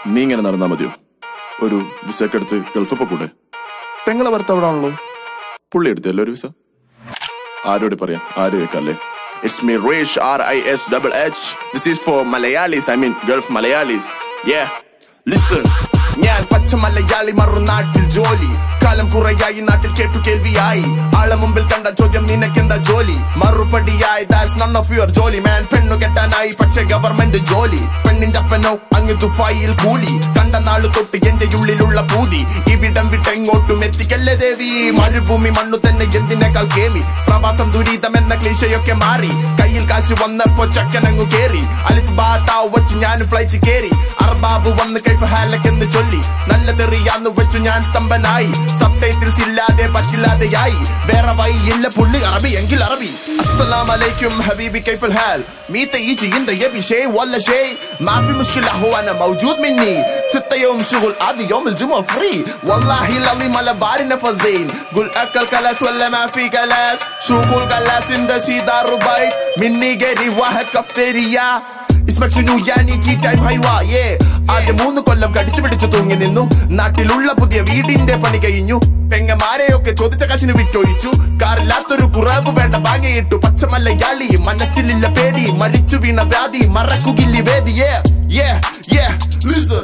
നീ ഇങ്ങനെ നടന്നാ മതിയോ ഒരു വിസ ഒക്കെ എടുത്ത് ഗൾഫ് പൊക്കൂടെ പെങ്ങളെ ഭർത്താവ് ആണല്ലോ പുള്ളി എടുത്തല്ലോ ഒരു വിസ ആരോട് പറയാം ആര് കേൾക്കല്ലേ it's me Resh R I S double H this is for Malayalees I mean Gulf Malayalees yeah listen ഞാൻ പച്ച മലയാളി മറുനാട്ടിൽ ജോലി കാലം കുറയായി നാട്ടിൽ കേട്ടു കേൾവിയായി ആളെ മുമ്പിൽ കണ്ട ചോദ്യം നിനക്കെന്താ ജോലി മറുപടിയായി ദാറ്റ്സ് നൺ ഓഫ് യുവർ ജോലി മാൻ പെണ്ണു കെട്ടാനായി പക്ഷെ ഗവൺമെന്റ് ജോലി പെണ്ണിന്റെ അപ്പനോ അങ്ങ് ദുഫായിൽ കൂലി കണ്ട നാള് തൊട്ട് എന്റെ ഉള്ളിലുള്ള പൂതി ഇവിടം വിട്ടെങ്ങോട്ടും എത്തിക്കല്ലേ ദേവി മരുഭൂമി മണ്ണു തന്നെ എന്തിനേക്കാൾ കേമി പ്രവാസം ദുരിതം എന്ന ക്ലീശയൊക്കെ മാറി കയ്യിൽ കാശ് വന്നപ്പോ ചക്കനങ്ങു കേറി അലിഫ് ബാത്താവ് വെച്ച് ഞാൻ ഫ്ലൈറ്റ് കേറി അർബാബ് വന്ന് കൈഫ് ഹാലക്കെന്ന് ചൊല്ലി നല്ല തെറിയാന്ന് വെച്ചു ഞാൻ സ്തംഭനായി സബ് ടൈറ്റിൽസ് ഇല്ലാതെ പറ്റില്ലാതെയായി വേറെ വഴിയില്ല പുള്ളി അറബി എങ്കിൽ അറബി അസ്സലാം അലൈക്കും ഹബീബി കൈഫ് الحال ميت يجي انت يبي شيء ولا شيء ما في مشكلة هو انا موجود مني ستة يوم شغل عادي يوم الجمعة فري والله العظيم على باري نفذين قول اكل كلاس ولا ما في كلاس شو قول كلاس انت سيدا رباي مني قري واحد كافتيريا اسمك شنو يعني ടീ ടൈം ഹൈവാ ഏ ആദ്യം മൂന്ന് കൊല്ലം കടിച്ചു പിടിച്ചു തൂങ്ങി നിന്നു നാട്ടിലുള്ള പുതിയ വീടിന്റെ പണി കഴിഞ്ഞു പെങ്ങമാരെയൊക്കെ ചോദിച്ച കാശിന് വിറ്റൊഴിച്ചു കാറില്ലാത്തൊരു കുറവ് വേണ്ട ബാഗയിട്ടു പച്ചമല്ലയാളി മനസ്സിലില്ല പേടി മരിച്ചു വീണ വ്യാധി മറക്കുകില്ലി വേദി ഏ ഏ ഏ ലിസൺ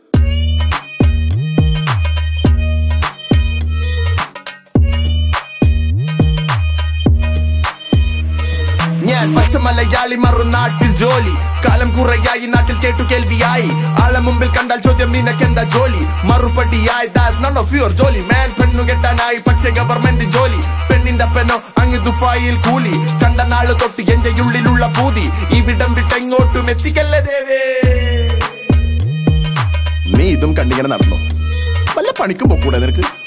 ഞാൻ പച്ച മലയാളി മറുനാട്ടിൽ ജോലി കാലം കുറയായി നാട്ടിൽ കേട്ടു കേൾവിയായി ആളെ മുമ്പിൽ കണ്ടാൽ ചോദ്യം നിനക്കെന്താ ജോലി മറുപടിയായി ദാസ് നൺ ഓഫ് യുവർ ജോലി മാൻ പെണ്ണു കെട്ടാനായി പക്ഷെ ഗവൺമെന്റ് ജോലി പെണ്ണിന്റെ പെണ്ണോ അങ്ങ് ദുഫായിൽ കൂലി കണ്ട നാള് തൊട്ട് എന്റെ ഉള്ളിലുള്ള പൂതി ഇവിടം വിട്ടെങ്ങോട്ടും എത്തിക്കല്ലേ ദേവേ നീ ഇതും കണ്ടിങ്ങനെ നടന്നു വല്ല പണിക്കും പോക്കൂടെ നിനക്ക്